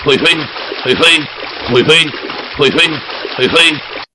Hui Hui, Hui Hui, Hui Hui, Hui Hui, Hui Hui.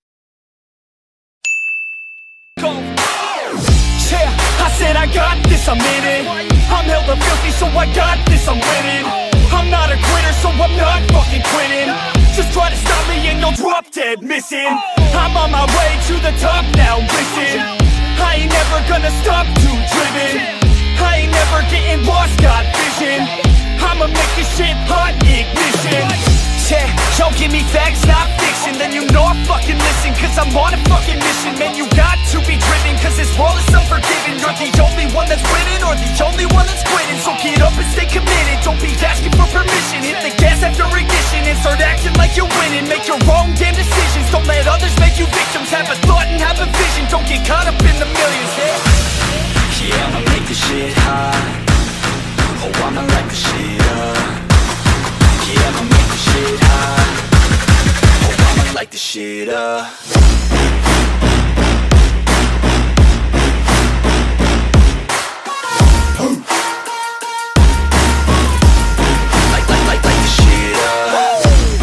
go. Yeah, I said I got this, I'm in it. I'm hella filthy, so I got this, I'm winning. I'm not a quitter, so I'm not fucking quitting. Just try to stop me and you'll drop dead missing. I'm on my way to the top now, listen. I ain't never gonna stop, too driven. I ain't never getting lost, got vision. I'ma make this shit hot, ignition. Yeah, yo, give me facts, not fiction Then you know I fucking listen Cause I'm on a fucking mission Man, you got to be driven Cause this world is unforgiving You're the only one that's winning Or the only one that's quitting So get up and stay committed Don't be asking for permission Hit the gas after ignition And start acting like you're winning Make your own damn decisions Don't let others make you victims Have a thought and have a vision Don't get caught up in the millions Yeah, yeah I'ma make this shit hot Oh, I'ma light the shit up yeah, I'ma make this shit hot Oh, I'ma light this shit up Light, light, light, light this shit up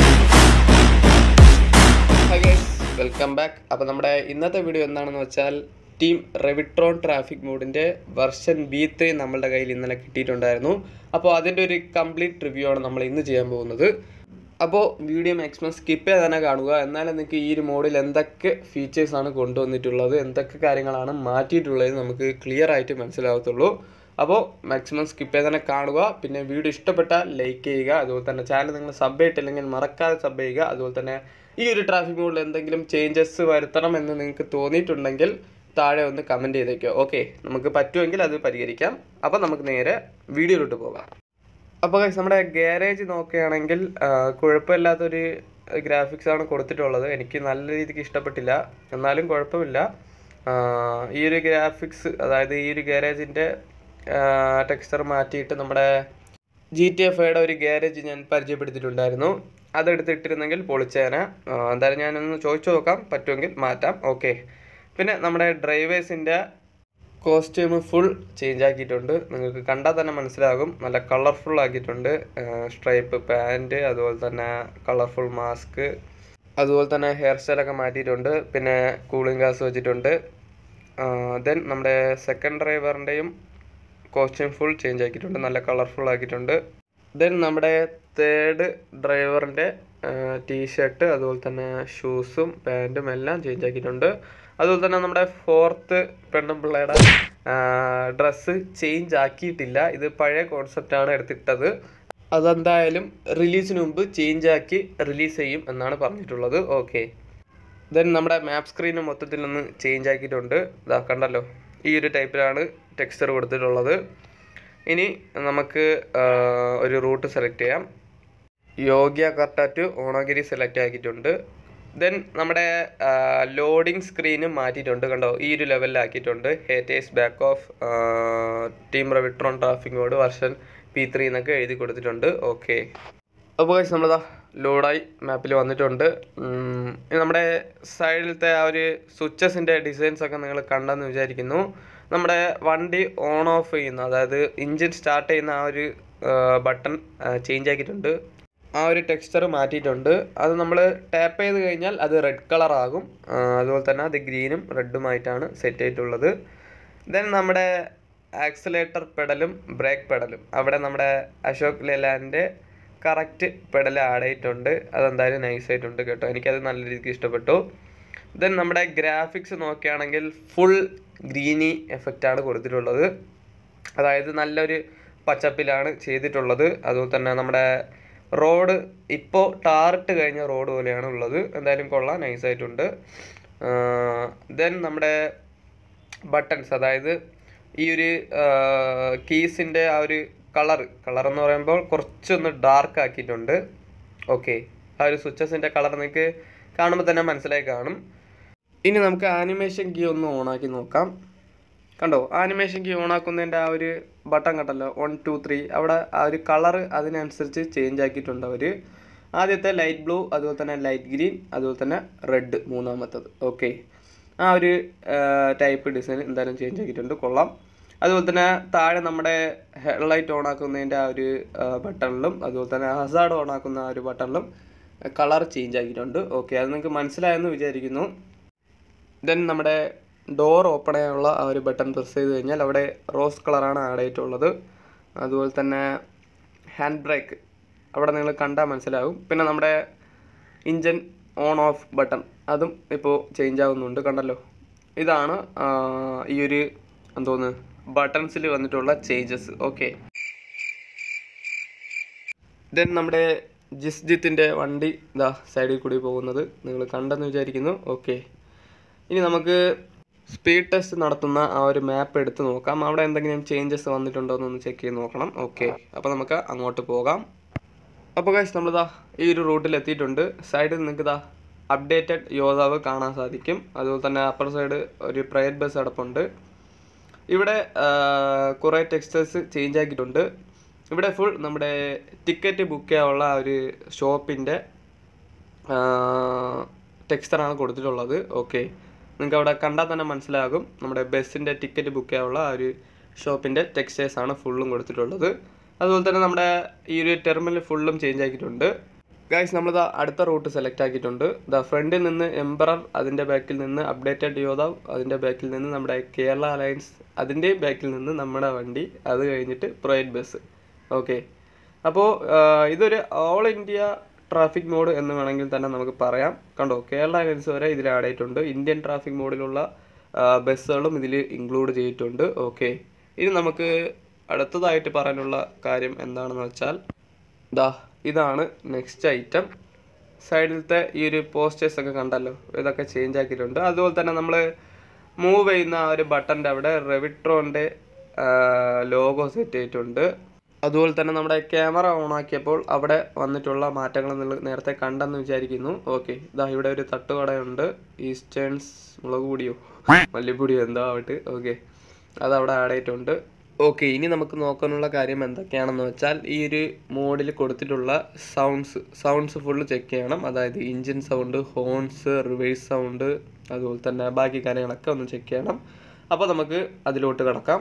hi guys welcome back അപ്പോൾ നമ്മുടെ ഇന്നത്തെ video എന്താണെന്ന് വെച്ചാൽ team Revitron traffic മോഡിൻ്റെ version B three നമ്മളുടെ കയ്യിൽ ഇന്നലെ കിട്ടിയിട്ടുണ്ടായിരുന്നു അപ്പോൾ അതിൻ്റെ ഒരു കംപ്ലീറ്റ് റിവ്യൂ ആണ് നമ്മൾ ഇന്ന് ചെയ്യാൻ പോകുന്നത് അപ്പോൾ വീഡിയോ മാക്സിമം സ്കിപ്പ് ചെയ്ത് തന്നെ കാണുക എന്നാലും നിങ്ങൾക്ക് ഈ ഒരു മോഡിൽ എന്തൊക്കെ ഫീച്ചേഴ്സാണ് കൊണ്ടുവന്നിട്ടുള്ളത് എന്തൊക്കെ കാര്യങ്ങളാണ് മാറ്റിയിട്ടുള്ളത് നമുക്ക് ക്ലിയർ ആയിട്ട് മനസ്സിലാവത്തുള്ളൂ അപ്പോൾ മാക്സിമം സ്കിപ്പ് ചെയ്ത് തന്നെ കാണുക പിന്നെ വീഡിയോ ഇഷ്ടപ്പെട്ടാൽ ലൈക്ക് ചെയ്യുക അതുപോലെ തന്നെ ചാനൽ നിങ്ങൾ സബ് ചെയ്തിട്ടില്ലെങ്കിൽ മറക്കാതെ സബ് ചെയ്യുക അതുപോലെ തന്നെ ഈ ഒരു ട്രാഫിക് മോഡിൽ എന്തെങ്കിലും ചേഞ്ചസ് വരുത്തണം എന്ന് നിങ്ങൾക്ക് തോന്നിയിട്ടുണ്ടെങ്കിൽ താഴെ ഒന്ന് കമൻറ്റ് ചെയ്തേക്കുക ഓക്കെ നമുക്ക് പറ്റുമെങ്കിൽ അത് പരിഹരിക്കാം അപ്പോൾ നമുക്ക് നേരെ വീഡിയോയിലോട്ട് പോകാം അപ്പോൾ guys, നമ്മുടെ ഗാരേജ് നോക്കുകയാണെങ്കിൽ ആ, കുഴപ്പമില്ലാത്തൊരു ഗ്രാഫിക്സ് ആണ് കൊടുത്തിട്ടുള്ളത് എനിക്ക് നല്ല രീതിക്ക് ഇഷ്ടപ്പെട്ടില്ല എന്നാലും കുഴപ്പമില്ല ആ, ഈ ഒരു ഗ്രാഫിക്സ് അതായത് ഈ ഒരു ഗാരേജിൻ്റെ ടെക്സ്ചർ മാറ്റിയിട്ട് നമ്മുടെ ജി ടി എഫ് ഐയുടെ ഒരു ഗ്യാരേജ് ഞാൻ പരിചയപ്പെടുത്തിയിട്ടുണ്ടായിരുന്നു അതെടുത്തിട്ടിരുന്നെങ്കിൽ പൊളിച്ചേനെ ആ, എന്തായാലും ഞാനൊന്ന് ചോദിച്ചു നോക്കാം പറ്റുമെങ്കിൽ മാറ്റാം ഓക്കെ പിന്നെ നമ്മുടെ ഡ്രൈവേഴ്സിൻ്റെ കോസ്റ്റ്യൂം ഫുൾ ചേഞ്ച് ആക്കിയിട്ടുണ്ട് നിങ്ങൾക്ക് കണ്ടാൽ തന്നെ മനസ്സിലാകും നല്ല കളർഫുൾ ആക്കിയിട്ടുണ്ട് സ്ട്രൈപ്പ് പാൻറ് അതുപോലെ തന്നെ കളർഫുൾ മാസ്ക് അതുപോലെ തന്നെ ഹെയർ സ്റ്റൈലൊക്കെ മാറ്റിയിട്ടുണ്ട് പിന്നെ കൂളിംഗ് ഗ്ലാസ് വെച്ചിട്ടുണ്ട് ദെൻ നമ്മുടെ സെക്കൻഡ് ഡ്രൈവറിൻ്റെയും കോസ്റ്റ്യൂം ഫുൾ ചേഞ്ച് ആക്കിയിട്ടുണ്ട് നല്ല കളർഫുൾ ആക്കിയിട്ടുണ്ട് ദെൻ നമ്മുടെ തേർഡ് ഡ്രൈവറിൻ്റെ ടീഷർട്ട് അതുപോലെ തന്നെ ഷൂസും പാൻറ്റും എല്ലാം ചേഞ്ച് ആക്കിയിട്ടുണ്ട് അതുപോലെ തന്നെ നമ്മുടെ ഫോർത്ത് പെണ്ണും പിള്ളയുടെ ഡ്രസ്സ് ചേഞ്ച് ആക്കിയിട്ടില്ല ഇത് പഴയ കോൺസെപ്റ്റാണ് എടുത്തിട്ടത് അതെന്തായാലും റിലീസിന് മുമ്പ് ചേഞ്ച് ആക്കി റിലീസ് ചെയ്യും എന്നാണ് പറഞ്ഞിട്ടുള്ളത് ഓക്കെ ദെൻ നമ്മുടെ മാപ്പ് സ്ക്രീന് മൊത്തത്തിൽ ഒന്ന് ചേഞ്ച് ആക്കിയിട്ടുണ്ട് ഇതാ കണ്ടല്ലോ ഈ ഒരു ടൈപ്പിലാണ് ടെക്സ്ചർ കൊടുത്തിട്ടുള്ളത് ഇനി നമുക്ക് ആ, ഒരു റൂട്ട് സെലക്ട് ചെയ്യാം യോഗ്യ കർട്ടാറ്റ് ഓണഗിരി സെലക്ട് ആക്കിയിട്ടുണ്ട് ദെൻ നമ്മുടെ ലോഡിംഗ് സ്ക്രീനും മാറ്റിയിട്ടുണ്ട് കണ്ടോ ഈ ഒരു ലെവലിലാക്കിയിട്ടുണ്ട് haters back off team Revitron traffic mod version P three എന്നൊക്കെ എഴുതി കൊടുത്തിട്ടുണ്ട് ഓക്കെ അപ്പോൾ guys നമ്മളിതാ ലോഡായി മാപ്പിൽ വന്നിട്ടുണ്ട് ഉം, ഇനി നമ്മുടെ സൈഡിലത്തെ ആ ഒരു സ്വിച്ചസിൻ്റെ ഡിസൈൻസ് ഒക്കെ നിങ്ങൾ കണ്ടെന്ന് വിചാരിക്കുന്നു നമ്മുടെ വണ്ടി ഓൺ ഓഫ് ചെയ്യുന്ന അതായത് എഞ്ചിൻ സ്റ്റാർട്ട് ചെയ്യുന്ന ആ ഒരു ബട്ടൺ ചേഞ്ച് ആക്കിയിട്ടുണ്ട് ആ ഒരു ടെക്സ്ചർ മാറ്റിയിട്ടുണ്ട് അത് നമ്മൾ ടാപ്പ് ചെയ്ത് കഴിഞ്ഞാൽ അത് റെഡ് കളർ ആകും ആ, അതുപോലെ തന്നെ അത് ഗ്രീനും റെഡുമായിട്ടാണ് സെറ്റ് ചെയ്തിട്ടുള്ളത് ദെൻ നമ്മുടെ ആക്സിലേറ്റർ പെഡലും ബ്രേക്ക് പെഡലും അവിടെ നമ്മുടെ അശോക് ലെലാൻ്റെ കറക്റ്റ് പെഡൽ ആഡ് ചെയ്തിട്ടുണ്ട് അതെന്തായാലും നൈസ് ആയിട്ടുണ്ട് കേട്ടോ എനിക്കത് നല്ല രീതിക്ക് ഇഷ്ടപ്പെട്ടു ദെൻ നമ്മുടെ ഗ്രാഫിക്സ് നോക്കുകയാണെങ്കിൽ ഫുൾ ഗ്രീനി എഫക്റ്റാണ് കൊടുത്തിട്ടുള്ളത് അതായത് നല്ലൊരു പച്ചപ്പിലാണ് ചെയ്തിട്ടുള്ളത് അതുപോലെ തന്നെ നമ്മുടെ റോഡ് ഇപ്പോൾ ടാറിട്ട് കഴിഞ്ഞ റോഡ് പോലെയാണ് ഉള്ളത് എന്തായാലും കൊള്ളാം നൈസായിട്ടുണ്ട് ദെൻ നമ്മുടെ ബട്ടൺസ് അതായത് ഈ ഒരു കീസിൻ്റെ ആ ഒരു കളർ കളർ എന്ന് പറയുമ്പോൾ കുറച്ചൊന്ന് ഡാർക്ക് ആക്കിയിട്ടുണ്ട് ഓക്കെ ആ ഒരു സ്വിച്ചസിൻ്റെ കളർ നിങ്ങൾക്ക് കാണുമ്പോൾ തന്നെ മനസ്സിലായി കാണും ഇനി നമുക്ക് ആനിമേഷൻ കീ ഒന്ന് ഓണാക്കി നോക്കാം കണ്ടോ ആനിമേഷൻ കീ ഓണാക്കുന്നതിൻ്റെ ആ ഒരു ബട്ടൺ കണ്ടല്ലോ വൺ ടു ത്രീ അവിടെ ആ ഒരു കളറ് അതിനനുസരിച്ച് ചേഞ്ച് ആക്കിയിട്ടുണ്ട് അവർ ആദ്യത്തെ ലൈറ്റ് ബ്ലൂ അതുപോലെ തന്നെ ലൈറ്റ് ഗ്രീൻ അതുപോലെ തന്നെ റെഡ് മൂന്നാമത്തത് ഓക്കെ ആ ഒരു ടൈപ്പ് ഡിസൈൻ എന്തായാലും ചേഞ്ച് ആക്കിയിട്ടുണ്ട് കൊള്ളാം അതുപോലെ തന്നെ താഴെ നമ്മുടെ ഹെഡ്ലൈറ്റ് ഓൺ ആക്കുന്നതിൻ്റെ ആ ഒരു ബട്ടണിലും അതുപോലെ തന്നെ ഹസാർഡ് ഓൺ ആക്കുന്ന ആ ഒരു ബട്ടണിലും കളർ ചേഞ്ച് ആക്കിയിട്ടുണ്ട് ഓക്കെ അത് നിങ്ങൾക്ക് മനസ്സിലായെന്ന് വിചാരിക്കുന്നു ദെൻ നമ്മുടെ ഡോർ ഓപ്പൺ ചെയ്യാനുള്ള ആ ഒരു ബട്ടൺ പ്രസ് ചെയ്ത് കഴിഞ്ഞാൽ അവിടെ റോസ് കളറാണ് ആഡ് ആയിട്ടുള്ളത് അതുപോലെ തന്നെ ഹാൻഡ് ബ്രേക്ക് അവിടെ നിങ്ങൾ കണ്ടാൽ മനസ്സിലാകും പിന്നെ നമ്മുടെ ഇഞ്ചൻ ഓൺ ഓഫ് ബട്ടൺ അതും ഇപ്പോൾ ചേഞ്ച് ആവുന്നുണ്ട് കണ്ടല്ലോ ഇതാണ് ആ, ഈ ഒരു എന്തോന്ന് ബട്ടൺസിൽ വന്നിട്ടുള്ള ചേഞ്ചസ് ഓക്കെ ദെൻ നമ്മുടെ ജിസ്ജിത്തിൻ്റെ വണ്ടി ഇതാ സൈഡിൽ കൂടി പോകുന്നത് നിങ്ങൾ കണ്ടെന്ന് വിചാരിക്കുന്നു ഓക്കെ ഇനി നമുക്ക് സ്പീഡ് ടെസ്റ്റ് നടത്തുന്ന ആ ഒരു മാപ്പ് എടുത്ത് നോക്കാം അവിടെ എന്തെങ്കിലും ചേഞ്ചസ് വന്നിട്ടുണ്ടോ എന്നൊന്ന് ചെക്ക് ചെയ്ത് നോക്കണം ഓക്കെ അപ്പോൾ നമുക്ക് അങ്ങോട്ട് പോകാം അപ്പോൾ ഗൈസ് നമ്മളിതാ ഈ ഒരു റൂട്ടിൽ എത്തിയിട്ടുണ്ട് സൈഡിൽ നിങ്ങൾക്ക് ഇതാ അപ്ഡേറ്റഡ് യോദ്ധാവ് കാണാൻ സാധിക്കും അതുപോലെ തന്നെ അപ്പർ സൈഡ് ഒരു പ്രൈവറ്റ് ബസ് അടപ്പുണ്ട് ഇവിടെ ആ, കുറേ ടെക്സ്റ്റേഴ്സ് ചേഞ്ച് ആക്കിയിട്ടുണ്ട് ഇവിടെ ഫുൾ നമ്മുടെ ടിക്കറ്റ് ബുക്ക് ചെയ്യാനുള്ള ആ ഒരു ഷോപ്പിൻ്റെ ടെക്സ്റ്ററാണ് കൊടുത്തിട്ടുള്ളത് ഓക്കെ നിങ്ങൾക്ക് അവിടെ കണ്ടാൽ തന്നെ മനസ്സിലാകും നമ്മുടെ ബസ്സിൻ്റെ ടിക്കറ്റ് ബുക്ക് ചെയ്യാനുള്ള ആ ഒരു ഷോപ്പിൻ്റെ ടെക്സ്റ്റേഴ്സ് ആണ് ഫുള്ളും കൊടുത്തിട്ടുള്ളത് അതുപോലെ തന്നെ നമ്മുടെ ഈ ഒരു ടെർമിനൽ ഫുള്ളും ചേഞ്ച് ആക്കിയിട്ടുണ്ട് ഗൈസ് നമ്മൾ അടുത്ത റൂട്ട് സെലക്ട് ആക്കിയിട്ടുണ്ട് ദ ഫ്രണ്ടിൽ നിന്ന് എംബറർ അതിൻ്റെ ബാക്കിൽ നിന്ന് അപ്ഡേറ്റഡ് യോദാവ് അതിൻ്റെ ബാക്കിൽ നിന്ന് നമ്മുടെ കേരള അലയൻസ് അതിൻ്റെ ബാക്കിൽ നിന്ന് നമ്മുടെ വണ്ടി അത് കഴിഞ്ഞിട്ട് പ്രൈവറ്റ് ബസ് ഓക്കെ അപ്പോൾ ഇതൊരു ഓൾ ഇന്ത്യ ട്രാഫിക് മോഡ് എന്ന് വേണമെങ്കിൽ തന്നെ നമുക്ക് പറയാം കണ്ടോ കേരള അലയൻസ് വരെ ഇതിൽ ആഡ് ആയിട്ടുണ്ട് ഇന്ത്യൻ ട്രാഫിക് മോഡിലുള്ള ബസ്സുകളും ഇതിൽ ഇൻക്ലൂഡ് ചെയ്തിട്ടുണ്ട് ഓക്കെ ഇനി നമുക്ക് അടുത്തതായിട്ട് പറയാനുള്ള കാര്യം എന്താണെന്ന് വെച്ചാൽ ദാ ഇതാണ് നെക്സ്റ്റ് ഐറ്റം സൈഡിലത്തെ ഈ ഒരു പോസ്റ്റേഴ്സ് ഒക്കെ കണ്ടല്ലോ ഇതൊക്കെ ചേഞ്ച് ആക്കിയിട്ടുണ്ട് അതുപോലെ തന്നെ നമ്മൾ മൂവ് ചെയ്യുന്ന ആ ഒരു ബട്ടൻ്റെ അവിടെ റെവിട്രോൻ്റെ ലോഗോ സെറ്റ് ചെയ്തിട്ടുണ്ട് അതുപോലെ തന്നെ നമ്മുടെ ക്യാമറ ഓൺ ആക്കിയപ്പോൾ അവിടെ വന്നിട്ടുള്ള മാറ്റങ്ങൾ നിങ്ങൾ നേരത്തെ കണ്ടെന്ന് വിചാരിക്കുന്നു ഓക്കെ ഇതാ ഇവിടെ ഒരു തട്ടുകടയുണ്ട് ഈസ്റ്റേൺസ് മുളക് പൊടിയോ മല്ലിപ്പൊടിയോ എന്തോ ആവട്ടെ ഓക്കെ അത് അവിടെ ആഡ് ചെയ്തിട്ടുണ്ട് ഓക്കെ ഇനി നമുക്ക് നോക്കാനുള്ള കാര്യം എന്തൊക്കെയാണെന്ന് വെച്ചാൽ ഈ ഒരു മോഡിൽ കൊടുത്തിട്ടുള്ള സൗണ്ട്സ് സൗണ്ട്സ് ഫുള്ള് ചെക്ക് ചെയ്യണം അതായത് engine sound horns reverse sound അതുപോലെ തന്നെ ബാക്കി കാര്യങ്ങളൊക്കെ ഒന്ന് ചെക്ക് ചെയ്യണം അപ്പോൾ നമുക്ക് അതിലോട്ട് കിടക്കാം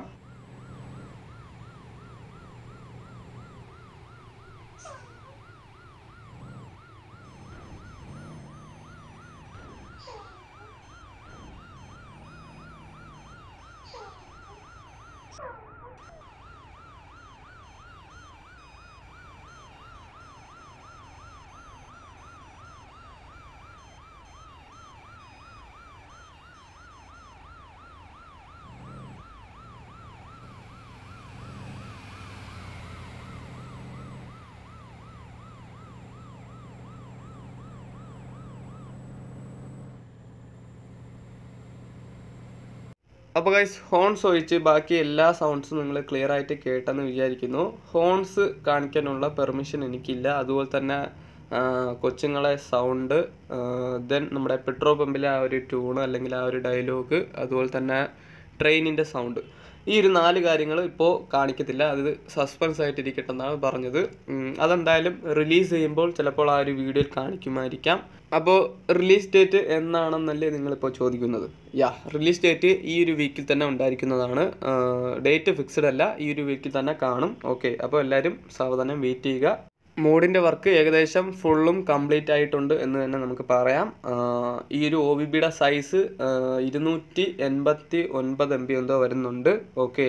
അപ്പോൾ ഗൈസ് ഹോൺസ് ഒഴിച്ച് ബാക്കി എല്ലാ സൗണ്ട്സും നിങ്ങൾ ക്ലിയർ ആയിട്ട് കേട്ടെന്ന് വിചാരിക്കുന്നു ഹോൺസ് കാണിക്കാനുള്ള പെർമിഷൻ എനിക്കില്ല അതുപോലെ തന്നെ ആ, കൊച്ചുങ്ങളെ സൗണ്ട് ദെൻ നമ്മുടെ പെട്രോൾ പമ്പിലെ ആ ഒരു ട്യൂണ് അല്ലെങ്കിൽ ആ ഒരു ഡയലോഗ് അതുപോലെ തന്നെ ട്രെയിനിൻ്റെ സൗണ്ട് ഈ ഒരു നാല് കാര്യങ്ങൾ ഇപ്പോൾ കാണിക്കത്തില്ല അത് സസ്പെൻസ് ആയിട്ടിരിക്കട്ടെ എന്നാണ് പറഞ്ഞത് ഉം, അതെന്തായാലും റിലീസ് ചെയ്യുമ്പോൾ ചിലപ്പോൾ ആ ഒരു വീഡിയോയിൽ കാണിക്കുമായിരിക്കാം അപ്പോൾ റിലീസ് ഡേറ്റ് എന്നാണെന്നല്ലേ നിങ്ങളിപ്പോൾ ചോദിക്കുന്നത് യാ റിലീസ് ഡേറ്റ് ഈ ഒരു വീക്കിൽ തന്നെ ഉണ്ടായിരിക്കുന്നതാണ് ഡേറ്റ് ഫിക്സ്ഡ് അല്ല ഈ ഒരു വീക്കിൽ തന്നെ കാണും ഓക്കെ അപ്പോൾ എല്ലാവരും സാവധാനം വെയിറ്റ് ചെയ്യുക മോഡിൻ്റെ വർക്ക് ഏകദേശം ഫുള്ളും കംപ്ലീറ്റ് ആയിട്ടുണ്ട് എന്ന് തന്നെ നമുക്ക് പറയാം ആഹ് ഈ ഒരു ഒ ബി ബിയുടെ സൈസ് ഇരുന്നൂറ്റി എൺപത്തി ഒൻപത് എം ബി എന്തോ വരുന്നുണ്ട് ഓക്കെ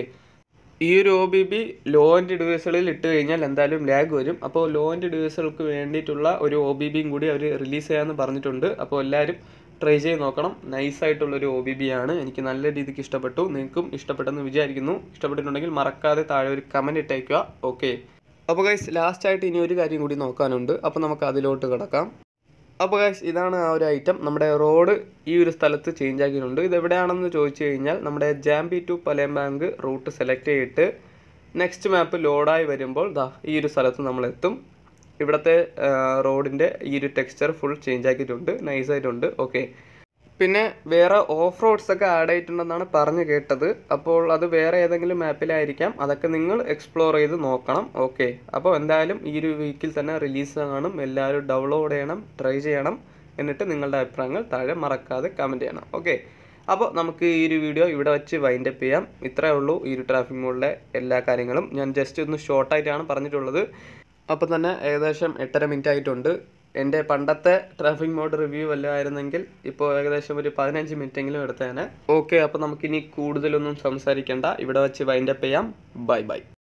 ഈ ഒരു O B B low end ഡിവൈസുകളിൽ ഇട്ട് കഴിഞ്ഞാൽ എന്തായാലും ലാഗ് വരും അപ്പോൾ ലോ ആൻഡ് ഡിവൈസുകൾക്ക് വേണ്ടിയിട്ടുള്ള ഒരു ഒ ബി ബിയും കൂടി അവർ റിലീസ് ചെയ്യാമെന്ന് പറഞ്ഞിട്ടുണ്ട് അപ്പോൾ എല്ലാവരും ട്രൈ ചെയ്ത് നോക്കണം നൈസ് ആയിട്ടുള്ളൊരു ഒ ബി ബി ആണ് എനിക്ക് നല്ല രീതിക്ക് ഇഷ്ടപ്പെട്ടു നിങ്ങൾക്കും ഇഷ്ടപ്പെട്ടെന്ന് വിചാരിക്കുന്നു ഇഷ്ടപ്പെട്ടിട്ടുണ്ടെങ്കിൽ മറക്കാതെ താഴെ ഒരു കമൻറ്റ് ഇട്ടേക്കുക ഓക്കെ അപ്പോൾ ഗൈസ് ലാസ്റ്റ് ആയിട്ട് ഇനി ഒരു കാര്യം കൂടി നോക്കാനുണ്ട് അപ്പോൾ നമുക്ക് അതിലോട്ട് കിടക്കാം അപ്പോൾ ഗൈസ് ഇതാണ് ആ ഒരു ഐറ്റം നമ്മുടെ റോഡ് ഈ ഒരു സ്ഥലത്ത് ചേഞ്ച് ആക്കിയിട്ടുണ്ട് ഇത് എവിടെയാണെന്ന് ചോദിച്ചു കഴിഞ്ഞാൽ നമ്മുടെ Jambi to Palembang route select ചെയ്തിട്ട് നെക്സ്റ്റ് മാപ്പ് ലോഡായി വരുമ്പോൾ ദാ ഈ ഒരു സ്ഥലത്ത് നമ്മൾ എത്തും ഇവിടുത്തെ റോഡിൻ്റെ ഈ ഒരു ടെക്സ്ചർ ഫുൾ ചേഞ്ച് ആക്കിയിട്ടുണ്ട് നൈസ് ആയിട്ടുണ്ട് ഓക്കെ പിന്നെ വേറെ ഓഫ് റോഡ്സ് ഒക്കെ ആഡ് ആയിട്ടുണ്ടെന്നാണ് പറഞ്ഞു കേട്ടത് അപ്പോൾ അത് വേറെ ഏതെങ്കിലും മാപ്പിലായിരിക്കാം അതൊക്കെ നിങ്ങൾ എക്സ്പ്ലോർ ചെയ്ത് നോക്കണം ഓക്കെ അപ്പോൾ എന്തായാലും ഈ ഒരു വീക്കിൽ തന്നെ റിലീസ് കാണും എല്ലാവരും ഡൗൺലോഡ് ചെയ്യണം ട്രൈ ചെയ്യണം എന്നിട്ട് നിങ്ങളുടെ അഭിപ്രായങ്ങൾ താഴെ മറക്കാതെ കമൻറ്റ് ചെയ്യണം ഓക്കെ അപ്പോൾ നമുക്ക് ഈ ഒരു വീഡിയോ ഇവിടെ വെച്ച് വൈൻഡപ്പ് ചെയ്യാം ഇത്രയേ ഉള്ളൂ ഈ ഒരു ട്രാഫിക് മോഡിലെ എല്ലാ കാര്യങ്ങളും ഞാൻ ജസ്റ്റ് ഒന്ന് ഷോർട്ടായിട്ടാണ് പറഞ്ഞിട്ടുള്ളത് അപ്പോൾ തന്നെ ഏകദേശം എട്ടര മിനിറ്റ് ആയിട്ടുണ്ട് എൻ്റെ പണ്ടത്തെ ട്രാഫിക് മോഡ് റിവ്യൂ വല്ലതും ആയിരുന്നെങ്കിൽ ഇപ്പോൾ ഏകദേശം ഒരു പതിനഞ്ച് മിനിറ്റെങ്കിലും എടുത്തേനെ ഓക്കെ അപ്പോൾ നമുക്കിനി കൂടുതലൊന്നും സംസാരിക്കേണ്ട ഇവിടെ വെച്ച് വൈൻഡപ്പ് ചെയ്യാം ബൈ ബൈ